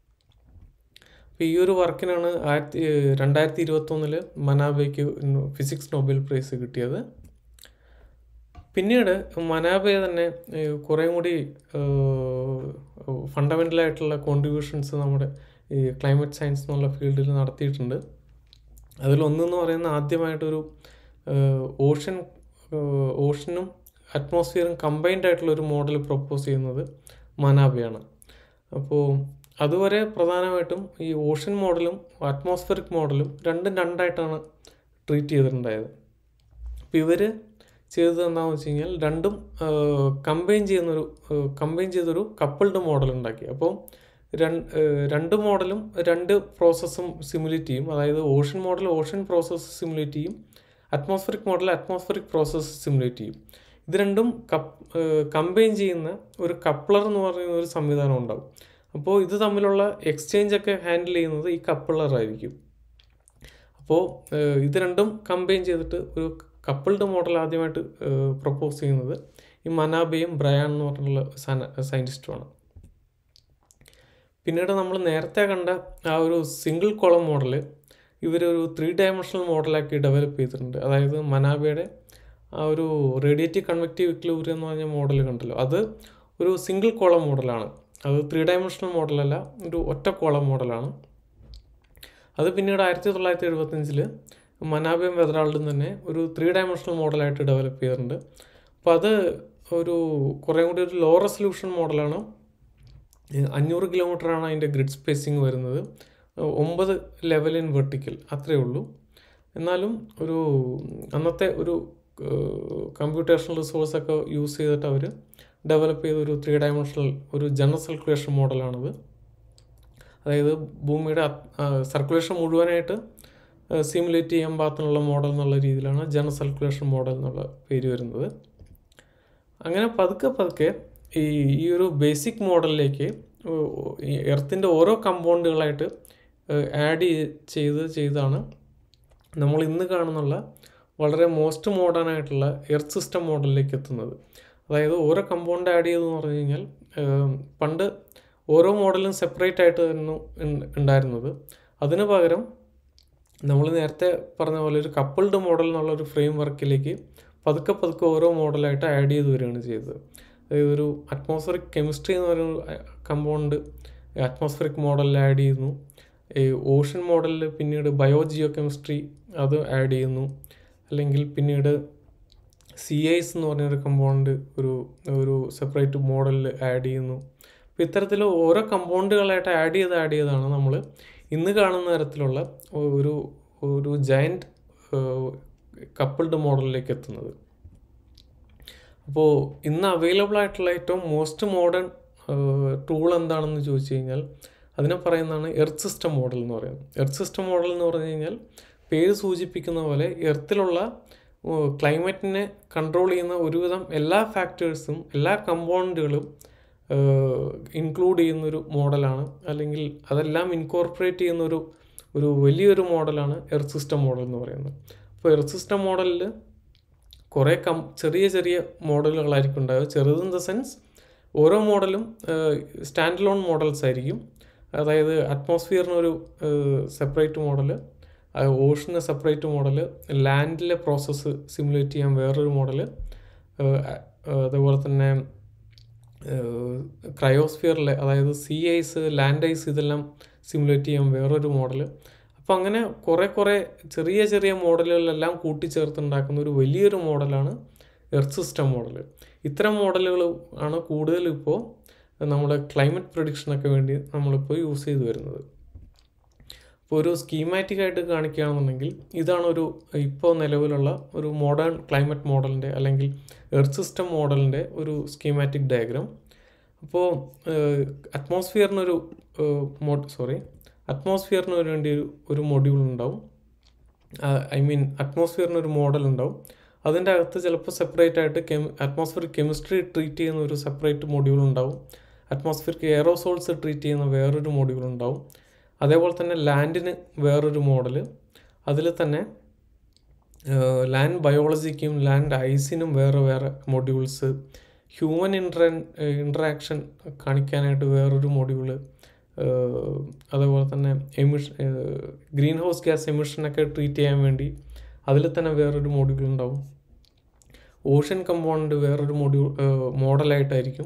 അപ്പോൾ ഈ ഒരു വർക്കിനാണ് ആയിരത്തി രണ്ടായിരത്തി ഇരുപത്തൊന്നില് മനാബയ്ക്ക് ഫിസിക്സ് നൊബേൽ പ്രൈസ് കിട്ടിയത് പിന്നീട് മനാബെ തന്നെ ഏഹ്, കുറേയും കൂടി ഫണ്ടമെൻ്റൽ ആയിട്ടുള്ള കോൺട്രിബ്യൂഷൻസ് നമ്മുടെ ഈ ക്ലൈമറ്റ് സയൻസ് എന്നുള്ള ഫീൽഡിൽ നടത്തിയിട്ടുണ്ട് അതിലൊന്നെന്ന് പറയുന്ന ആദ്യമായിട്ടൊരു ഓഷൻ ഓഷനും അറ്റ്മോസ്ഫിയറും കമ്പൈൻഡ് ആയിട്ടുള്ള ഒരു മോഡൽ പ്രപ്പോസ് ചെയ്യുന്നത് മനാബയാണ് അപ്പോൾ അതുവരെ പ്രധാനമായിട്ടും ഈ ഓഷൻ മോഡലും അറ്റ്മോസ്ഫിയറിക് മോഡലും രണ്ടും രണ്ടായിട്ടാണ് ട്രീറ്റ് ചെയ്തിട്ടുണ്ടായത് അപ്പോൾ ഇവർ ചെയ്തത് എന്താണെന്ന് വെച്ച് കഴിഞ്ഞാൽ രണ്ടും കമ്പൈൻ ചെയ്യുന്നൊരു കമ്പൈൻ ചെയ്തൊരു കപ്പിൾഡ് മോഡൽ ഉണ്ടാക്കി അപ്പോൾ രണ്ട് രണ്ട് മോഡലും രണ്ട് പ്രോസസ്സും സിമുലേറ്റ് ചെയ്യും അതായത് ocean model ocean process simulate ചെയ്യും atmospheric model atmospheric process simulate ചെയ്യും ഇത് രണ്ടും കപ്പ് കമ്പൈൻ ചെയ്യുന്ന ഒരു കപ്ലർ എന്ന് പറയുന്ന ഒരു സംവിധാനം ഉണ്ടാവും അപ്പോൾ ഇത് തമ്മിലുള്ള എക്സ്ചേഞ്ച് ഒക്കെ ഹാൻഡിൽ ചെയ്യുന്നത് ഈ കപ്പിളർ ആയിരിക്കും അപ്പോൾ ഇത് രണ്ടും കമ്പൈൻ ചെയ്തിട്ട് ഒരു കപ്പിൾഡ് മോഡൽ ആദ്യമായിട്ട് പ്രപ്പോസ് ചെയ്യുന്നത് ഈ മനാബയും ബ്രയാൻ എന്ന് പറഞ്ഞിട്ടുള്ള സയൻറ്റിസ്റ്റുമാണ് പിന്നീട് നമ്മൾ നേരത്തെ കണ്ട ആ ഒരു സിംഗിൾ കോളം മോഡൽ ഇവരൊരു ത്രീ ഡയമെൻഷണൽ മോഡലാക്കി ഡെവലപ്പ് ചെയ്തിട്ടുണ്ട് അതായത് മനാബയുടെ ആ ഒരു റേഡിയേറ്റീവ് കൺവെക്റ്റീവ് ഇക്ലൂരിയം എന്ന് പറഞ്ഞ മോഡൽ കണ്ടല്ലോ അത് ഒരു സിംഗിൾ കോളം മോഡലാണ് അത് ത്രീ ഡയമെൻഷണൽ മോഡലല്ല ഒരു ഒറ്റ കോളം മോഡലാണ് അത് പിന്നീട് ആയിരത്തി തൊള്ളായിരത്തി എഴുപത്തഞ്ചിൽ മനാബയും വെതറാൾഡും തന്നെ ഒരു ത്രീ ഡയമെൻഷണൽ മോഡലായിട്ട് ഡെവലപ്പ് ചെയ്തിട്ടുണ്ട് അപ്പോൾ അത് ഒരു കുറേ കൂടി ഒരു ലോ റെസൊല്യൂഷൻ മോഡലാണ് അഞ്ഞൂറ് കിലോമീറ്ററാണ് അതിൻ്റെ ഗ്രിഡ് സ്പേസിങ് വരുന്നത് ഒമ്പത് ലെവൽ ഇൻ വെർട്ടിക്കൽ അത്രയേ ഉള്ളൂ എന്നാലും ഒരു അന്നത്തെ ഒരു കമ്പ്യൂട്ടേഷണൽ റിസോഴ്സൊക്കെ യൂസ് ചെയ്തിട്ട് അവർ ഡെവലപ്പ് ചെയ്ത ഒരു ത്രീ ഡയമെൻഷണൽ ഒരു ജനറൽ സർക്കുലേഷൻ മോഡലാണത് അതായത് ഭൂമിയുടെ സർക്കുലേഷൻ മുഴുവനായിട്ട് സിമുലേറ്റ് ചെയ്യാൻ പാകത്തിനുള്ള മോഡൽ എന്നുള്ള രീതിയിലാണ് ജനറൽ സർക്കുലേഷൻ മോഡൽ എന്നുള്ള പേര് വരുന്നത് അങ്ങനെ പതുക്കെ പതുക്കെ ഈ ഈ ഒരു ബേസിക് മോഡലിലേക്ക് ഈ എർത്തിൻ്റെ ഓരോ കമ്പൗണ്ടുകളായിട്ട് ആഡ് ചെയ്ത് ചെയ്താണ് നമ്മൾ ഇന്ന് കാണുന്നുള്ള വളരെ മോസ്റ്റ് മോഡേൺ ആയിട്ടുള്ള എർത്ത് സിസ്റ്റം മോഡലിലേക്ക് എത്തുന്നത് അതായത് ഓരോ കമ്പൗണ്ട് ആഡ് ചെയ്തെന്ന് പറഞ്ഞു കഴിഞ്ഞാൽ പണ്ട് ഓരോ മോഡലും സെപ്പറേറ്റ് ആയിട്ട് തന്നെ ഉണ്ടായിരുന്നത് അതിന് പകരം നമ്മൾ നേരത്തെ പറഞ്ഞ പോലെ ഒരു കപ്പിൾഡ് മോഡൽ എന്നുള്ള ഒരു ഫ്രെയിം വർക്കിലേക്ക് പതുക്കെ പതുക്കെ ഓരോ മോഡലായിട്ട് ആഡ് ചെയ്ത് വരികയാണ് ചെയ്തത് അതായത് ഒരു അറ്റ്മോസ്ഫറിക് കെമിസ്ട്രി എന്ന് പറയുന്ന കമ്പൗണ്ട് അറ്റ്മോസ്ഫറിക് മോഡലിൽ ആഡ് ചെയ്യുന്നു ഈ ഓഷൻ മോഡലിൽ പിന്നീട് ബയോ ജിയോ കെമിസ്ട്രി അത് ആഡ് ചെയ്യുന്നു അല്ലെങ്കിൽ പിന്നീട് സി ഐസ് എന്ന് പറഞ്ഞൊരു കമ്പോണൻറ്റ് ഒരു ഒരു സെപ്പറേറ്റ് മോഡലിൽ ആഡ് ചെയ്യുന്നു അപ്പോൾ ഇത്തരത്തിൽ ഓരോ കമ്പോണൻറ്റുകളായിട്ട് ആഡ് ചെയ്ത് ആഡ് ചെയ്താണ് നമ്മൾ ഇന്ന് കാണുന്ന തരത്തിലുള്ള ഒരു ഒരു ജയൻറ്റ് കപ്പിൾഡ് മോഡലിലേക്ക് എത്തുന്നത് അപ്പോൾ ഇന്ന് അവൈലബിൾ ആയിട്ടുള്ള ഏറ്റവും മോസ്റ്റ് മോഡേൺ ടൂൾ എന്താണെന്ന് ചോദിച്ചു കഴിഞ്ഞാൽ അതിനെ പറയുന്നതാണ് എർത്ത് സിസ്റ്റം മോഡൽ എന്ന് പറയുന്നത് എർത്ത് സിസ്റ്റം മോഡൽ എന്ന് പറഞ്ഞു കഴിഞ്ഞാൽ പേര് സൂചിപ്പിക്കുന്ന പോലെ എർത്തിലുള്ള ക്ലൈമറ്റിനെ കൺട്രോൾ ചെയ്യുന്ന ഒരുവിധം എല്ലാ ഫാക്ടേഴ്സും എല്ലാ കമ്പോണൻറ്റുകളും ഇൻക്ലൂഡ് ചെയ്യുന്നൊരു മോഡലാണ് അല്ലെങ്കിൽ അതെല്ലാം ഇൻകോർപ്പറേറ്റ് ചെയ്യുന്നൊരു ഒരു വലിയൊരു മോഡലാണ് എർത്ത് സിസ്റ്റം മോഡൽ എന്ന് പറയുന്നത് അപ്പോൾ എർത്ത് സിസ്റ്റം മോഡലിൽ കുറേ കം ചെറിയ ചെറിയ മോഡലുകളായിരിക്കും ഉണ്ടാവുക ചെറുത് ഇൻ ദ സെൻസ് ഓരോ മോഡലും സ്റ്റാൻഡ് ലോൺ മോഡൽസ് ആയിരിക്കും അതായത് അറ്റ്മോസ്ഫിയറിനൊരു സെപ്പറേറ്റ് മോഡൽ ഓഷന് സെപ്പറേറ്റ് മോഡൽ ലാൻഡിലെ പ്രോസസ്സ് സിമുലേറ്റ് ചെയ്യാൻ വേറൊരു മോഡൽ അതുപോലെ തന്നെ ക്രയോസ്ഫിയറിലെ അതായത് സി ഐസ് ലാൻഡ് ഐസ് ഇതെല്ലാം സിമുലേറ്റ് ചെയ്യാൻ വേറൊരു മോഡൽ അപ്പോൾ അങ്ങനെ കുറേ കുറേ ചെറിയ ചെറിയ മോഡലുകളെല്ലാം കൂട്ടിച്ചേർത്തുണ്ടാക്കുന്ന ഒരു വലിയൊരു മോഡലാണ് എർത്ത് സിസ്റ്റം മോഡൽ ഇത്തരം മോഡലുകൾ ആണ് കൂടുതലും ഇപ്പോൾ നമ്മുടെ ക്ലൈമറ്റ് പ്രൊഡിക്ഷനൊക്കെ വേണ്ടി നമ്മളിപ്പോൾ യൂസ് ചെയ്ത് വരുന്നത് ഇപ്പോൾ ഒരു സ്കീമാറ്റിക് ആയിട്ട് കാണിക്കുകയാണെന്നുണ്ടെങ്കിൽ ഇതാണ് ഒരു ഇപ്പോൾ നിലവിലുള്ള ഒരു മോഡേൺ ക്ലൈമറ്റ് മോഡലിൻ്റെ അല്ലെങ്കിൽ എർത്ത് സിസ്റ്റം മോഡലിൻ്റെ ഒരു സ്കീമാറ്റിക് ഡയഗ്രാം അപ്പോൾ അറ്റ്മോസ്ഫിയറിനൊരു മോ സോറി അറ്റ്മോസ്ഫിയറിന് വേണ്ടി ഒരു ഒരു മൊഡ്യൂൾ ഉണ്ടാവും ഐ മീൻ അറ്റ്മോസ്ഫിയറിന് ഒരു മോഡൽ ഉണ്ടാവും അതിൻ്റെ അകത്ത് ചിലപ്പോൾ സെപ്പറേറ്റ് ആയിട്ട് കെമി അറ്റ്മോസ്ഫിയറിക് കെമിസ്ട്രി ട്രീറ്റ് ചെയ്യുന്ന ഒരു സെപ്പറേറ്റ് മൊഡ്യൂൾ ഉണ്ടാവും അറ്റ്മോസ്ഫിയറിക് എയറോസോൾസ് ട്രീറ്റ് ചെയ്യുന്ന വേറൊരു മൊഡ്യൂൾ ഉണ്ടാവും അതേപോലെ തന്നെ ലാൻഡിന് വേറൊരു മോഡൽ അതിൽ തന്നെ ലാൻഡ് ബയോളജിക്കും ലാൻഡ് ഐസിനും വേറെ വേറെ മൊഡ്യൂൾസ് ഹ്യൂമൻ ഇൻട്ര ഇൻട്രാക്ഷൻ കാണിക്കാനായിട്ട് വേറൊരു മൊഡ്യൂള് അതേപോലെ തന്നെ എമിഷൻ ഗ്രീൻ ഹൗസ് ഗ്യാസ് എമിഷനൊക്കെ ട്രീറ്റ് ചെയ്യാൻ വേണ്ടി അതിൽ തന്നെ വേറൊരു മൊഡ്യൂൾ ഉണ്ടാവും ഓഷ്യൻ കമ്പോണൻ്റ് വേറൊരു മൊഡ്യൂൾ മോഡലായിട്ടായിരിക്കും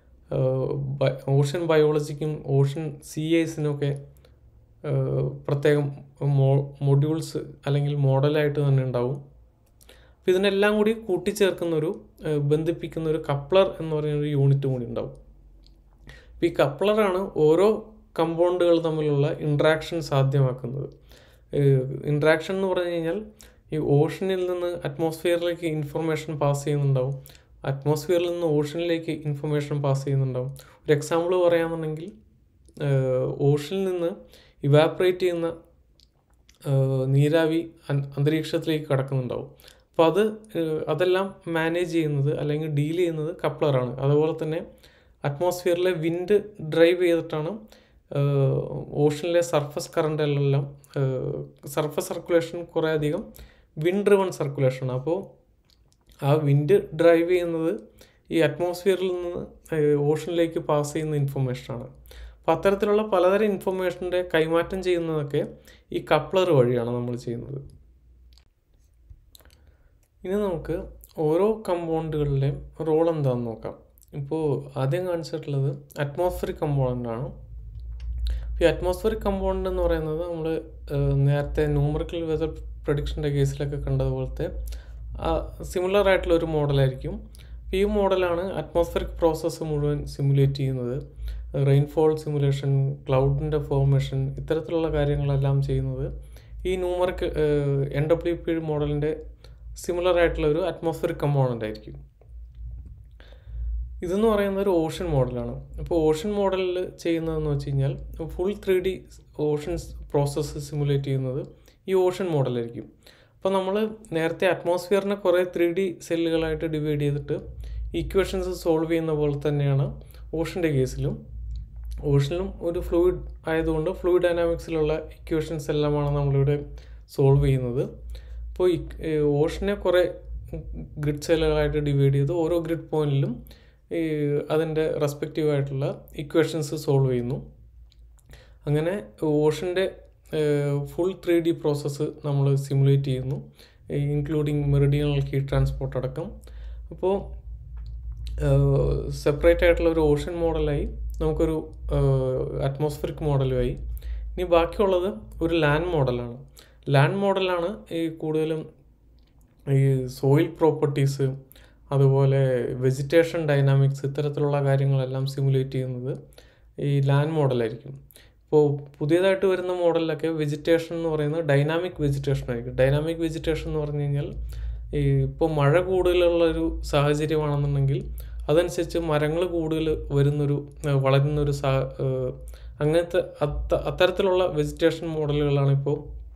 ഓഷ്യൻ ബയോളജിക്കും ഓഷ്യൻ സി ഐസിനൊക്കെ പ്രത്യേകം മോ മൊഡ്യൂൾസ് അല്ലെങ്കിൽ മോഡലായിട്ട് തന്നെ ഉണ്ടാവും അപ്പോൾ ഇതിനെല്ലാം കൂടി കൂട്ടിച്ചേർക്കുന്ന ഒരു ബന്ധിപ്പിക്കുന്ന ഒരു കപ്ലർ എന്ന് പറയുന്ന ഒരു യൂണിറ്റ് കൂടി ഉണ്ടാവും അപ്പോൾ ഈ കപ്ലറാണ് ഓരോ കമ്പൗണ്ടുകൾ തമ്മിലുള്ള ഇൻട്രാക്ഷൻ സാധ്യമാക്കുന്നത് ഇൻട്രാക്ഷൻ എന്ന് പറഞ്ഞു കഴിഞ്ഞാൽ ഈ ഓഷനിൽ നിന്ന് അറ്റ്മോസ്ഫിയറിലേക്ക് ഇൻഫർമേഷൻ പാസ് ചെയ്യുന്നുണ്ടാവും അറ്റ്മോസ്ഫിയറിൽ നിന്ന് ഓഷനിലേക്ക് ഇൻഫർമേഷൻ പാസ് ചെയ്യുന്നുണ്ടാവും ഒരു എക്സാമ്പിൾ പറയുകയാണെന്നുണ്ടെങ്കിൽ ഓഷനിൽ നിന്ന് ഇവാപ്പറേറ്റ് ചെയ്യുന്ന നീരാവി അന്തരീക്ഷത്തിലേക്ക് കടക്കുന്നുണ്ടാവും അപ്പോൾ അത് അതെല്ലാം മാനേജ് ചെയ്യുന്നത് അല്ലെങ്കിൽ ഡീൽ ചെയ്യുന്നത് കപ്ലറാണ് അതുപോലെ തന്നെ അറ്റ്മോസ്ഫിയറിലെ വിൻഡ് ഡ്രൈവ് ചെയ്തിട്ടാണ് ഓഷനിലെ സർഫസ് കറണ്ടെല്ലാം സർഫസ് സർക്കുലേഷൻ കുറേ അധികം വിൻഡ് ഡ്രിവൺ സർക്കുലേഷനാണ് അപ്പോൾ ആ വിൻഡ് ഡ്രൈവ് ചെയ്യുന്നത് ഈ അറ്റ്മോസ്ഫിയറിൽ നിന്ന് ഓഷനിലേക്ക് പാസ് ചെയ്യുന്ന ഇൻഫർമേഷനാണ് അപ്പോൾ അത്തരത്തിലുള്ള പലതരം ഇൻഫർമേഷൻ്റെ കൈമാറ്റം ചെയ്യുന്നതൊക്കെ ഈ കപ്ലർ വഴിയാണ് നമ്മൾ ചെയ്യുന്നത് ഇനി നമുക്ക് ഓരോ കമ്പൗണ്ടുകളിലെയും റോൾ എന്താണെന്ന് നോക്കാം ഇപ്പോൾ ആദ്യം കാണിച്ചിട്ടുള്ളത് അറ്റ്മോസ്ഫിയറിക് കമ്പോണൻ്റ് ആണ് ഈ അറ്റ്മോസ്ഫിയറിക് കമ്പോണൻ്റ് എന്ന് പറയുന്നത് നമ്മൾ നേരത്തെ ന്യൂമറിക്കൽ വെതർ പ്രൊഡിക്ഷൻ്റെ കേസിലൊക്കെ കണ്ടതുപോലത്തെ സിമിലർ ആയിട്ടുള്ള ഒരു മോഡലായിരിക്കും ഈ മോഡലാണ് അറ്റ്മോസ്ഫിയറിക് പ്രോസസ്സ് മുഴുവൻ സിമുലേറ്റ് ചെയ്യുന്നത് റെയിൻഫോൾ സിമുലേഷൻ ക്ലൗഡിൻ്റെ ഫോർമേഷൻ ഇത്തരത്തിലുള്ള കാര്യങ്ങളെല്ലാം ചെയ്യുന്നത് ഈ ന്യൂമറിക് എൻ ഡബ്ല്യു പി മോഡലിൻ്റെ സിമിലർ ആയിട്ടുള്ള ഒരു അറ്റ്മോസ്ഫിയറിക് കമ്പോണൻ്റ് ആയിരിക്കും ഇതെന്ന് പറയുന്നത് ഒരു ഓഷൻ മോഡലാണ് അപ്പോൾ ഓഷൻ മോഡലിൽ ചെയ്യുന്നതെന്ന് വെച്ച് കഴിഞ്ഞാൽ full three D oceans process simulate ചെയ്യുന്നത് ഈ ഓഷൻ മോഡലായിരിക്കും അപ്പോൾ നമ്മൾ നേരത്തെ അറ്റ്മോസ്ഫിയറിനെ കുറേ ത്രീ ഡി സെല്ലുകളായിട്ട് ഡിവൈഡ് ചെയ്തിട്ട് ഇക്വേഷൻസ് സോൾവ് ചെയ്യുന്ന പോലെ തന്നെയാണ് ഓഷൻ്റെ കേസിലും ഓഷനിലും ഒരു ഫ്ലൂയിഡ് ആയതുകൊണ്ട് ഫ്ലൂയിഡ് ഡൈനാമിക്സിലുള്ള ഇക്വേഷൻസ് എല്ലാമാണ് നമ്മളിവിടെ സോൾവ് ചെയ്യുന്നത് അപ്പോൾ ഓഷനെ കുറേ ഗ്രിഡ് സെല്ലുകളായിട്ട് ഡിവൈഡ് ചെയ്ത് ഓരോ ഗ്രിഡ് പോയിന്റിലും ഈ അതിൻ്റെ റെസ്പെക്റ്റീവ് ആയിട്ടുള്ള ഇക്വേഷൻസ് സോൾവ് ചെയ്യുന്നു അങ്ങനെ ഓഷൻ്റെ ഫുൾ ത്രീ ഡി പ്രോസസ്സ് നമ്മൾ സിമുലേറ്റ് ചെയ്യുന്നു ഇൻക്ലൂഡിങ് മെറിഡിയണൽ ഹീറ്റ് ട്രാൻസ്പോർട്ട് അടക്കം അപ്പോൾ സെപ്പറേറ്റ് ആയിട്ടുള്ള ഒരു ഓഷൻ മോഡലായി നമുക്കൊരു അറ്റ്മോസ്ഫിയറിക് മോഡലുമായി ഇനി ബാക്കിയുള്ളത് ഒരു ലാൻഡ് മോഡലാണ് ലാൻഡ് മോഡലാണ് ഈ കൂടുതലും ഈ സോയിൽ പ്രോപ്പർട്ടീസ് അതുപോലെ വെജിറ്റേഷൻ ഡൈനാമിക്സ് ഇത്തരത്തിലുള്ള കാര്യങ്ങളെല്ലാം സിമുലേറ്റ് ചെയ്യുന്നത് ഈ ലാൻഡ് മോഡലായിരിക്കും ഇപ്പോൾ പുതിയതായിട്ട് വരുന്ന മോഡലിലൊക്കെ വെജിറ്റേഷൻ എന്ന് പറയുന്നത് ഡൈനാമിക് വെജിറ്റേഷൻ ആയിരിക്കും ഡൈനാമിക് വെജിറ്റേഷൻ എന്ന് പറഞ്ഞു കഴിഞ്ഞാൽ ഈ ഇപ്പോൾ മഴ കൂടുതലുള്ളൊരു സാഹചര്യമാണെന്നുണ്ടെങ്കിൽ അതനുസരിച്ച് മരങ്ങൾ കൂടുതൽ വരുന്നൊരു ഏഹ് വളരുന്നൊരു സാ ഏഹ് അങ്ങനത്തെ അത്ത അത്തരത്തിലുള്ള വെജിറ്റേഷൻ മോഡലുകളാണ് ഇപ്പോൾ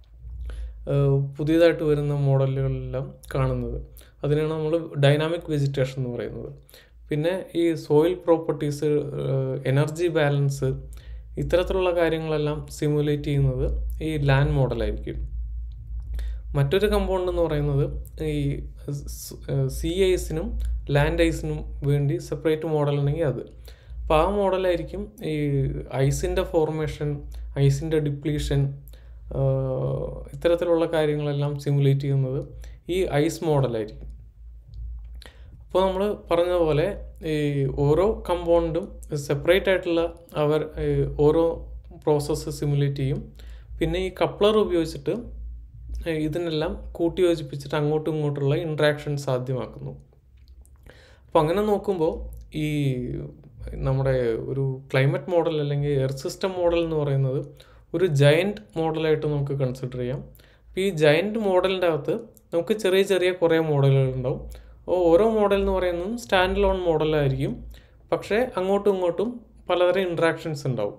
ഏഹ് പുതിയതായിട്ട് വരുന്ന മോഡലുകളെല്ലാം കാണുന്നത് അതിനാണ് നമ്മൾ ഡൈനാമിക് വെജിറ്റേഷൻ എന്ന് പറയുന്നത് പിന്നെ ഈ സോയിൽ പ്രോപ്പർട്ടീസ് എനർജി ബാലൻസ് ഇത്തരത്തിലുള്ള കാര്യങ്ങളെല്ലാം സിമുലേറ്റ് ചെയ്യുന്നത് ഈ ലാൻഡ് മോഡലായിരിക്കും മറ്റൊരു കമ്പൗണ്ട് എന്ന് പറയുന്നത് ഈ സി ഐസിനും ലാൻഡ് ഐസിനും വേണ്ടി സെപ്പറേറ്റ് മോഡൽ ഉണ്ടെങ്കിൽ അത് അപ്പോൾ ആ മോഡലായിരിക്കും ഈ ഐസിൻ്റെ ഫോർമേഷൻ ഐസിൻ്റെ ഡിപ്ലീഷൻ ഇത്തരത്തിലുള്ള കാര്യങ്ങളെല്ലാം സിമുലേറ്റ് ചെയ്യുന്നത് ഈ ഐസ് മോഡലായിരിക്കും അപ്പോൾ നമ്മൾ പറഞ്ഞതുപോലെ ഈ ഓരോ കമ്പൗണ്ടും സെപ്പറേറ്റ് ആയിട്ടുള്ള അവർ ഈ ഓരോ പ്രോസസ്സ് സിമുലേറ്റ് ചെയ്യും പിന്നെ ഈ കപ്ലർ ഉപയോഗിച്ചിട്ട് ഇതിനെല്ലാം കൂട്ടി യോജിപ്പിച്ചിട്ട് അങ്ങോട്ടും ഇങ്ങോട്ടുള്ള ഇൻട്രാക്ഷൻ സാധ്യമാക്കുന്നു അപ്പോൾ അങ്ങനെ നോക്കുമ്പോൾ ഈ നമ്മുടെ ഒരു ക്ലൈമറ്റ് മോഡൽ അല്ലെങ്കിൽ എർത്ത് സിസ്റ്റം മോഡൽ എന്ന് പറയുന്നത് ഒരു ജയൻറ്റ് മോഡലായിട്ട് നമുക്ക് കൺസിഡർ ചെയ്യാം അപ്പോൾ ഈ ജയൻറ്റ് മോഡലിൻ്റെ അകത്ത് നമുക്ക് ചെറിയ ചെറിയ കുറേ മോഡലുകൾ ഉണ്ടാവും അപ്പോൾ ഓരോ മോഡൽ എന്ന് പറയുന്നതും സ്റ്റാൻഡ് ലോൺ മോഡലായിരിക്കും പക്ഷേ അങ്ങോട്ടും ഇങ്ങോട്ടും പലതരം ഇൻട്രാക്ഷൻസ് ഉണ്ടാവും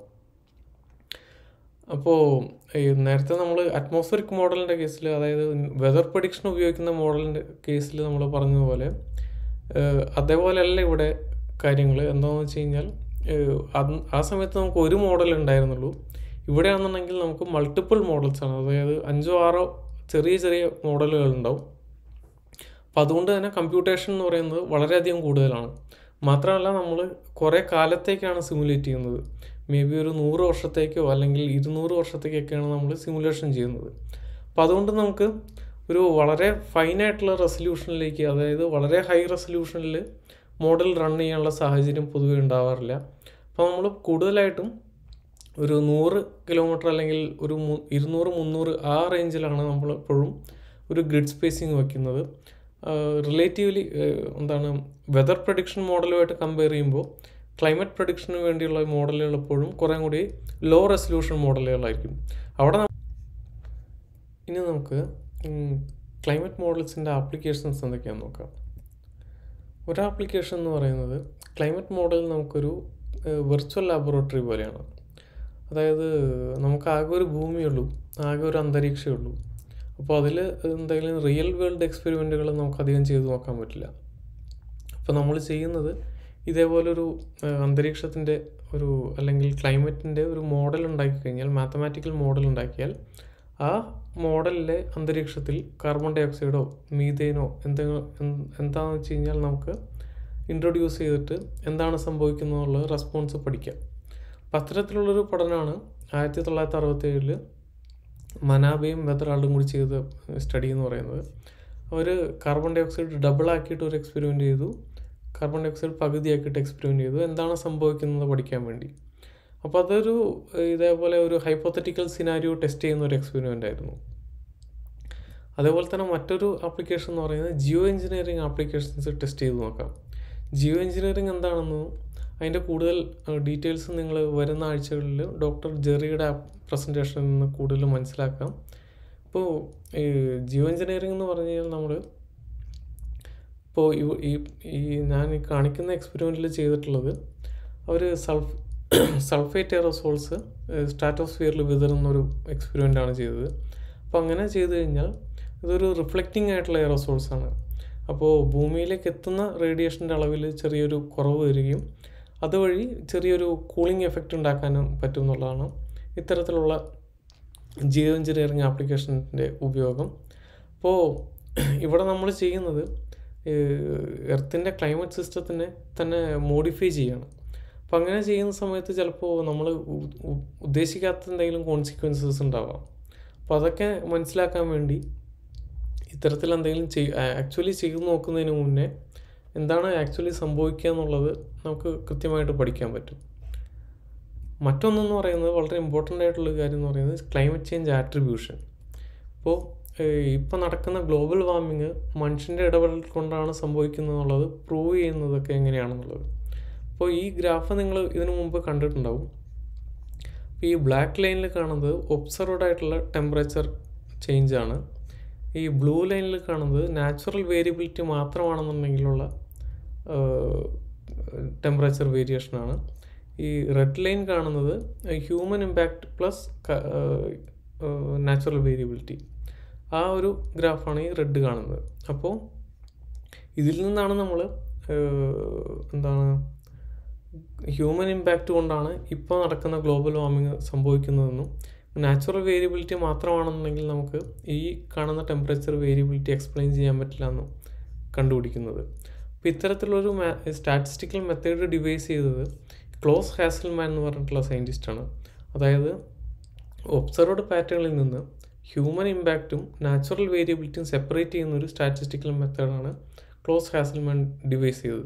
അപ്പോൾ ഈ നേരത്തെ നമ്മൾ അറ്റ്മോസ്ഫറിക് മോഡലിൻ്റെ കേസിൽ അതായത് വെതർ പ്രഡിക്ഷൻ ഉപയോഗിക്കുന്ന മോഡലിൻ്റെ കേസിൽ നമ്മൾ പറഞ്ഞതുപോലെ ഏഹ് അതേപോലെയല്ല ഇവിടെ കാര്യങ്ങൾ എന്താണെന്ന് വെച്ച് കഴിഞ്ഞാൽ ഏഹ് അത് ആ സമയത്ത് നമുക്ക് ഒരു മോഡൽ ഉണ്ടായിരുന്നുള്ളൂ ഇവിടെയാണെന്നുണ്ടെങ്കിൽ നമുക്ക് മൾട്ടിപ്പിൾ മോഡൽസ് ആണ് അതായത് അഞ്ചോ ആറോ ചെറിയ ചെറിയ മോഡലുകൾ ഉണ്ടാവും അപ്പം അതുകൊണ്ട് തന്നെ കമ്പ്യൂട്ടേഷൻ എന്ന് പറയുന്നത് വളരെയധികം കൂടുതലാണ് മാത്രമല്ല നമ്മൾ കുറേ കാലത്തേക്കാണ് സിമുലേറ്റ് ചെയ്യുന്നത് മേ ബി ഒരു നൂറ് വർഷത്തേക്കോ അല്ലെങ്കിൽ ഇരുന്നൂറ് വർഷത്തേക്കൊക്കെയാണ് നമ്മൾ സിമുലേഷൻ ചെയ്യുന്നത് അപ്പം അതുകൊണ്ട് നമുക്ക് ഒരു വളരെ ഫൈനായിട്ടുള്ള റെസൊല്യൂഷനിലേക്ക് അതായത് വളരെ ഹൈ റെസൊല്യൂഷനിൽ മോഡൽ റൺ ചെയ്യാനുള്ള സാഹചര്യം പൊതുവെ ഉണ്ടാവാറില്ല അപ്പോൾ നമ്മൾ കൂടുതലായിട്ടും ഒരു നൂറ് കിലോമീറ്റർ അല്ലെങ്കിൽ ഒരു മു ഇരുന്നൂറ് മുന്നൂറ് ആ റേഞ്ചിലാണ് നമ്മൾ എപ്പോഴും ഒരു ഗ്രിഡ് സ്പേസിങ് വയ്ക്കുന്നത് റിലേറ്റീവ്ലി എന്താണ് വെതർ പ്രഡിക്ഷൻ മോഡലുമായിട്ട് കമ്പയർ ചെയ്യുമ്പോൾ ക്ലൈമറ്റ് പ്രഡിക്ഷന് വേണ്ടിയുള്ള മോഡലുകൾ എപ്പോഴും കുറേ കൂടി ലോ റെസൊല്യൂഷൻ മോഡലുകളായിരിക്കും അവിടെ ന- ഇനി നമുക്ക് ക്ലൈമറ്റ് മോഡൽസിൻ്റെ ആപ്ലിക്കേഷൻസ് എന്തൊക്കെയാണെന്ന് നോക്കാം ഒരു ആപ്ലിക്കേഷൻ എന്ന് പറയുന്നത് ക്ലൈമറ്റ് മോഡൽ നമുക്കൊരു വെർച്വൽ ലാബോറട്ടറി പോലെയാണ് അതായത് നമുക്ക് ആകെ ഒരു ഭൂമിയുള്ളൂ ആകെ ഒരു അന്തരീക്ഷമേ ഉള്ളൂ അപ്പോൾ അതിൽ എന്തെങ്കിലും റിയൽ വേൾഡ് എക്സ്പെരിമെൻറ്റുകൾ നമുക്ക് അധികം ചെയ്തു നോക്കാൻ പറ്റില്ല അപ്പോൾ നമ്മൾ ചെയ്യുന്നത് ഇതേപോലൊരു അന്തരീക്ഷത്തിൻ്റെ ഒരു അല്ലെങ്കിൽ ക്ലൈമറ്റിൻ്റെ ഒരു മോഡൽ ഉണ്ടാക്കി കഴിഞ്ഞാൽ മാത്തമാറ്റിക്കൽ മോഡൽ ഉണ്ടാക്കിയാൽ ആ മോഡലിലെ അന്തരീക്ഷത്തിൽ കാർബൺ ഡൈ ഓക്സൈഡോ മീതേനോ എന്തെങ്കിലും എന്താണെന്ന് വെച്ച് കഴിഞ്ഞാൽ നമുക്ക് ഇൻട്രൊഡ്യൂസ് ചെയ്തിട്ട് എന്താണ് സംഭവിക്കുന്നതെന്നുള്ള റെസ്പോൺസ് പഠിക്കാം അപ്പം അത്തരത്തിലുള്ളൊരു പഠനമാണ് ആയിരത്തി തൊള്ളായിരത്തി അറുപത്തി ഏഴിൽ മനാബയും വെതറാളും കൂടി ചെയ്ത സ്റ്റഡി എന്ന് പറയുന്നത് അവർ കാർബൺ ഡൈ ഓക്സൈഡ് ഡബിൾ ആക്കിയിട്ട് ഒരു എക്സ്പെരിമെൻ്റ് ചെയ്തു കാർബൺ ഡൈ ഓക്സൈഡ് പകുതിയാക്കിയിട്ട് എക്സ്പെരിമെൻ്റ് ചെയ്തു എന്താണ് സംഭവിക്കുന്നത് പഠിക്കാൻ വേണ്ടി അപ്പോൾ അതൊരു ഇതേപോലെ ഒരു ഹൈപ്പോത്തറ്റിക്കൽ സിനാരിയോ ടെസ്റ്റ് ചെയ്യുന്ന ഒരു എക്സ്പെരിമെൻ്റ് ആയിരുന്നു അതേപോലെ തന്നെ മറ്റൊരു ആപ്ലിക്കേഷൻ എന്ന് പറയുന്നത് ജിയോ എഞ്ചിനീയറിംഗ് ആപ്ലിക്കേഷൻസ് ടെസ്റ്റ് ചെയ്ത് നോക്കാം ജിയോ എഞ്ചിനീയറിംഗ് എന്താണെന്നും അതിൻ്റെ കൂടുതൽ ഡീറ്റെയിൽസ് നിങ്ങൾ വരുന്ന ആഴ്ചകളിൽ ഡോക്ടർ ജെറിയുടെ പ്രസൻറ്റേഷനിൽ നിന്ന് കൂടുതൽ മനസ്സിലാക്കാം ഇപ്പോൾ ഈ ജിയോ എഞ്ചിനീയറിംഗ് എന്ന് പറഞ്ഞു കഴിഞ്ഞാൽ നമ്മൾ ഇപ്പോൾ ഈ ഈ ഞാൻ ഈ കാണിക്കുന്ന എക്സ്പെരിമെൻറ്റിൽ ചെയ്തിട്ടുള്ളത് അവർ സൾഫ് സൾഫേറ്റ് എയറോസോൾസ് സ്ട്രാറ്റോസ്ഫിയറിൽ വിതറുന്ന ഒരു എക്സ്പെരിമെൻ്റ് ആണ് ചെയ്തത് അപ്പോൾ അങ്ങനെ ചെയ്തു കഴിഞ്ഞാൽ ഇതൊരു റിഫ്ലക്റ്റിംഗ് ആയിട്ടുള്ള എയറോസോൾസ് ആണ് അപ്പോൾ ഭൂമിയിലേക്ക് എത്തുന്ന റേഡിയേഷൻ്റെ അളവിൽ ചെറിയൊരു കുറവ് വരികയും അതുവഴി ചെറിയൊരു കൂളിംഗ് എഫക്റ്റ് ഉണ്ടാക്കാനും പറ്റും എന്നുള്ളതാണ് ഇത്തരത്തിലുള്ള ജിയോ എഞ്ചിനീയറിംഗ് ആപ്ലിക്കേഷൻ്റെ ഉപയോഗം അപ്പോൾ ഇവിടെ നമ്മൾ ചെയ്യുന്നത് എർത്തിൻ്റെ ക്ലൈമറ്റ് സിസ്റ്റത്തിനെ തന്നെ മോഡിഫൈ ചെയ്യണം അപ്പം അങ്ങനെ ചെയ്യുന്ന സമയത്ത് ചിലപ്പോൾ നമ്മൾ ഉദ്ദേശിക്കാത്ത എന്തെങ്കിലും കോൺസിക്വൻസസ് ഉണ്ടാവാം അപ്പോൾ അതൊക്കെ മനസ്സിലാക്കാൻ വേണ്ടി ഇത്തരത്തിൽ എന്തെങ്കിലും ചെയ് ആക്ച്വലി ചെയ്ത് നോക്കുന്നതിന് മുന്നേ എന്താണ് ആക്ച്വലി സംഭവിക്കുക എന്നുള്ളത് നമുക്ക് കൃത്യമായിട്ട് പഠിക്കാൻ പറ്റും മറ്റൊന്നെന്ന് പറയുന്നത് വളരെ ഇമ്പോർട്ടൻ്റ് ആയിട്ടുള്ള കാര്യം എന്ന് പറയുന്നത് ക്ലൈമറ്റ് ചേഞ്ച് ആട്രിബ്യൂഷൻ ഇപ്പോൾ ഇപ്പം നടക്കുന്ന ഗ്ലോബൽ വാർമിങ് മനുഷ്യൻ്റെ ഇടപെടൽ കൊണ്ടാണ് സംഭവിക്കുന്നത് എന്നുള്ളത് പ്രൂവ് ചെയ്യുന്നതൊക്കെ എങ്ങനെയാണെന്നുള്ളത് അപ്പോൾ ഈ ഗ്രാഫ് നിങ്ങൾ ഇതിനു മുമ്പ് കണ്ടിട്ടുണ്ടാവും ഈ ബ്ലാക്ക് ലൈനിൽ കാണുന്നത് ഒബ്സർവ്ഡ് ആയിട്ടുള്ള ടെമ്പറേച്ചർ ചേഞ്ച് ആണ് ഈ ബ്ലൂ ലൈനിൽ കാണുന്നത് നാച്ചുറൽ വേരിയബിലിറ്റി മാത്രമാണെന്നുണ്ടെങ്കിലുള്ള ടെമ്പറേച്ചർ വേരിയേഷനാണ് ഈ റെഡ് ലൈൻ കാണുന്നത് human impact plus natural variability ആ ഒരു ഗ്രാഫാണ് ഈ റെഡ് കാണുന്നത് അപ്പോൾ ഇതിൽ നിന്നാണ് നമ്മൾ എന്താണ് ഹ്യൂമൻ ഇമ്പാക്റ്റ് കൊണ്ടാണ് ഇപ്പോൾ നടക്കുന്ന ഗ്ലോബൽ വാർമിംഗ് സംഭവിക്കുന്നതെന്നും നാച്ചുറൽ വേരിയബിലിറ്റി മാത്രമാണെന്നുണ്ടെങ്കിൽ നമുക്ക് ഈ കാണുന്ന ടെമ്പറേച്ചർ വേരിയബിലിറ്റി എക്സ്പ്ലെയിൻ ചെയ്യാൻ പറ്റില്ല എന്നും കണ്ടുപിടിക്കുന്നത് അപ്പോൾ ഇത്തരത്തിലൊരു സ്റ്റാറ്റിസ്റ്റിക്കൽ മെത്തേഡ് ഡിവൈസ് ചെയ്തത് ക്ലോസ് ഹാസൽമാൻ എന്ന് പറഞ്ഞിട്ടുള്ള സയൻറ്റിസ്റ്റാണ് അതായത് ഒബ്സർവ്ഡ് പാറ്റേണിൽ നിന്ന് ഹ്യൂമൻ ഇമ്പാക്റ്റും നാച്ചുറൽ വേരിയബിലിറ്റിയും സെപ്പറേറ്റ് ചെയ്യുന്ന ഒരു സ്റ്റാറ്റിസ്റ്റിക്കൽ മെത്തേഡാണ് ക്ലോസ് ഹാസൽമാൻ ഡിവൈസ് ചെയ്തത്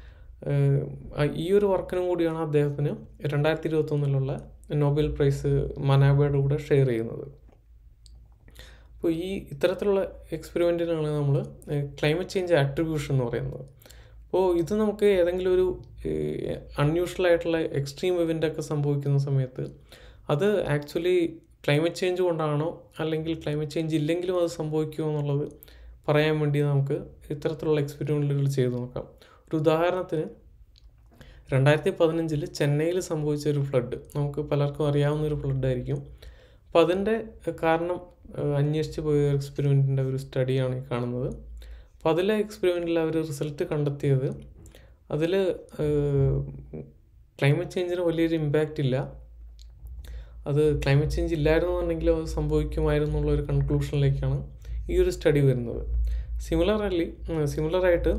ഈ ഒരു വർക്കിനും കൂടിയാണ് അദ്ദേഹത്തിന് രണ്ടായിരത്തി ഇരുപത്തൊന്നിലുള്ള നോബൽ പ്രൈസ് മനാബയുടെ കൂടെ ഷെയർ ചെയ്യുന്നത് അപ്പോൾ ഈ ഇത്തരത്തിലുള്ള എക്സ്പെരിമെൻറ്റിനാണ് നമ്മൾ ക്ലൈമറ്റ് ചേഞ്ച് ആട്രിബ്യൂഷൻ എന്ന് പറയുന്നത് അപ്പോൾ ഇത് നമുക്ക് ഏതെങ്കിലും ഒരു അൺയൂഷ്വൽ ആയിട്ടുള്ള എക്സ്ട്രീം ഇവൻ്റ് ഒക്കെ സംഭവിക്കുന്ന സമയത്ത് അത് ആക്ച്വലി ക്ലൈമറ്റ് ചേഞ്ച് കൊണ്ടാണോ അല്ലെങ്കിൽ ക്ലൈമറ്റ് ചേഞ്ച് ഇല്ലെങ്കിലും അത് സംഭവിക്കുമോ എന്നുള്ളത് പറയാൻ വേണ്ടി നമുക്ക് ഇത്തരത്തിലുള്ള എക്സ്പെരിമെൻറ്റുകൾ ചെയ്തു നോക്കാം ഒരു ഉദാഹരണത്തിന് രണ്ടായിരത്തി പതിനഞ്ചിൽ ചെന്നൈയിൽ സംഭവിച്ച ഒരു ഫ്ലഡ് നമുക്ക് പലർക്കും അറിയാവുന്ന ഒരു ഫ്ലഡ് ആയിരിക്കും അപ്പോൾ അതിൻ്റെ കാരണം അന്വേഷിച്ച് പോയ എക്സ്പെരിമെൻറ്റിൻ്റെ ഒരു സ്റ്റഡിയാണ് ഈ കാണുന്നത് അപ്പോൾ അതിലെ എക്സ്പെരിമെൻറ്റിൽ അവർ റിസൾട്ട് കണ്ടെത്തിയത് അതിൽ ക്ലൈമറ്റ് ചേഞ്ചിന് വലിയൊരു ഇമ്പാക്റ്റ് ഇല്ല അത് ക്ലൈമറ്റ് ചേഞ്ച് ഇല്ലായിരുന്നുണ്ടെങ്കിലും അത് സംഭവിക്കുമായിരുന്നു എന്നുള്ള ഒരു കൺക്ലൂഷനിലേക്കാണ് ഈ ഒരു സ്റ്റഡി വരുന്നത് സിമിലറലി സിമിലറായിട്ട്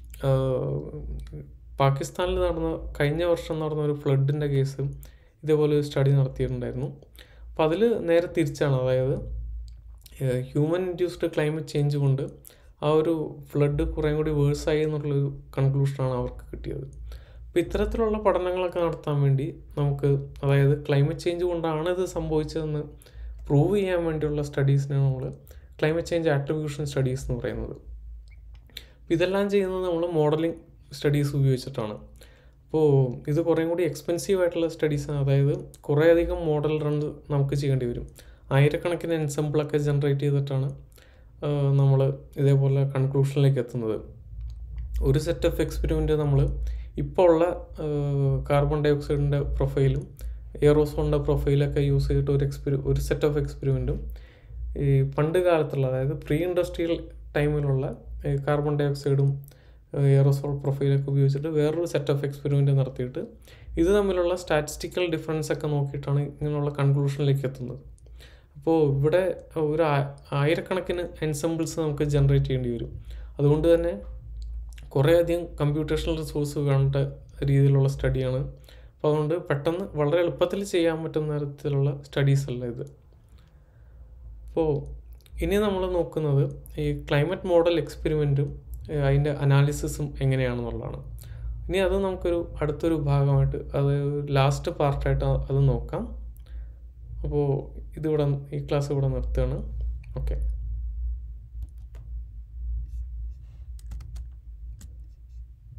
പാകിസ്ഥാനിൽ നടന്ന കഴിഞ്ഞ വർഷം നടന്ന ഒരു ഫ്ലഡിൻ്റെ കേസ് ഇതേപോലെ ഒരു സ്റ്റഡി നടത്തിയിട്ടുണ്ടായിരുന്നു അപ്പോൾ അതിൽ നേരെ തിരിച്ചാണ് അതായത് ഹ്യൂമൻ ഇൻഡ്യൂസ്ഡ് ക്ലൈമറ്റ് ചേഞ്ച് കൊണ്ട് ആ ഒരു ഫ്ലഡ് കുറേ കൂടി വേഴ്സായി എന്നുള്ളൊരു കൺക്ലൂഷനാണ് അവർക്ക് കിട്ടിയത് അപ്പോൾ ഇത്തരത്തിലുള്ള പഠനങ്ങളൊക്കെ നടത്താൻ വേണ്ടി നമുക്ക് അതായത് ക്ലൈമറ്റ് ചേഞ്ച് കൊണ്ടാണ് ഇത് സംഭവിച്ചതെന്ന് പ്രൂവ് ചെയ്യാൻ വേണ്ടിയുള്ള സ്റ്റഡീസിനാണ് നമ്മൾ ക്ലൈമറ്റ് ചേഞ്ച് ആട്രിബ്യൂഷൻ സ്റ്റഡീസ് എന്ന് പറയുന്നത് അപ്പോൾ ഇതെല്ലാം ചെയ്യുന്നത് നമ്മൾ മോഡലിംഗ് സ്റ്റഡീസ് ഉപയോഗിച്ചിട്ടാണ് അപ്പോൾ ഇത് കുറേ കൂടി എക്സ്പെൻസീവ് ആയിട്ടുള്ള സ്റ്റഡീസാണ് അതായത് കുറേയധികം മോഡൽ റൺ നമുക്ക് ചെയ്യേണ്ടി വരും ആയിരക്കണക്കിന് എൻസമ്പിളൊക്കെ ജനറേറ്റ് ചെയ്തിട്ടാണ് നമ്മൾ ഇതേപോലെ കൺക്ലൂഷനിലേക്ക് എത്തുന്നത് ഒരു സെറ്റ് ഓഫ് എക്സ്പെരിമെൻറ്റ് നമ്മൾ ഇപ്പോൾ ഉള്ള കാർബൺ ഡൈ ഓക്സൈഡിൻ്റെ പ്രൊഫൈലും എയറോസോണിൻ്റെ പ്രൊഫൈലൊക്കെ യൂസ് ചെയ്തിട്ട് ഒരു എക്സ്പെരി ഒരു സെറ്റ് ഓഫ് എക്സ്പെരിമെൻറ്റും ഈ പണ്ട് കാലത്തുള്ള അതായത് പ്രീ ഇൻഡസ്ട്രിയൽ ടൈമിലുള്ള കാർബൺ ഡൈ ഓക്സൈഡും എയറോസോൾ പ്രൊഫൈലൊക്കെ ഉപയോഗിച്ചിട്ട് വേറൊരു സെറ്റ് ഓഫ് എക്സ്പെരിമെൻറ്റ് നടത്തിയിട്ട് ഇത് തമ്മിലുള്ള സ്റ്റാറ്റിസ്റ്റിക്കൽ ഡിഫറൻസ് ഒക്കെ നോക്കിയിട്ടാണ് ഇങ്ങനെയുള്ള കൺക്ലൂഷനിലേക്ക് എത്തുന്നത് അപ്പോൾ ഇവിടെ ഒരു ആയിരക്കണക്കിന് എൻസമ്പിൾസ് നമുക്ക് ജനറേറ്റ് ചെയ്യേണ്ടി വരും അതുകൊണ്ട് തന്നെ കുറേയധികം കമ്പ്യൂട്ടേഷണൽ റിസോഴ്സ് വേണ്ട രീതിയിലുള്ള സ്റ്റഡിയാണ് അപ്പോൾ അതുകൊണ്ട് പെട്ടെന്ന് വളരെ എളുപ്പത്തിൽ ചെയ്യാൻ പറ്റുന്ന തരത്തിലുള്ള സ്റ്റഡീസ് അല്ല ഇത് അപ്പോൾ ഇനി നമ്മൾ നോക്കുന്നത് ഈ ക്ലൈമറ്റ് മോഡൽ എക്സ്പെരിമെൻറ്റും അതിൻ്റെ അനാലിസിസും എങ്ങനെയാണെന്നുള്ളതാണ് ഇനി അത് നമുക്കൊരു അടുത്തൊരു ഭാഗമായിട്ട് അത് ലാസ്റ്റ് പാർട്ടായിട്ട് അത് നോക്കാം അപ്പോൾ ഇതിവിടെ ഈ ക്ലാസ് ഇവിടെ നിർത്തുകയാണ് ഓക്കെ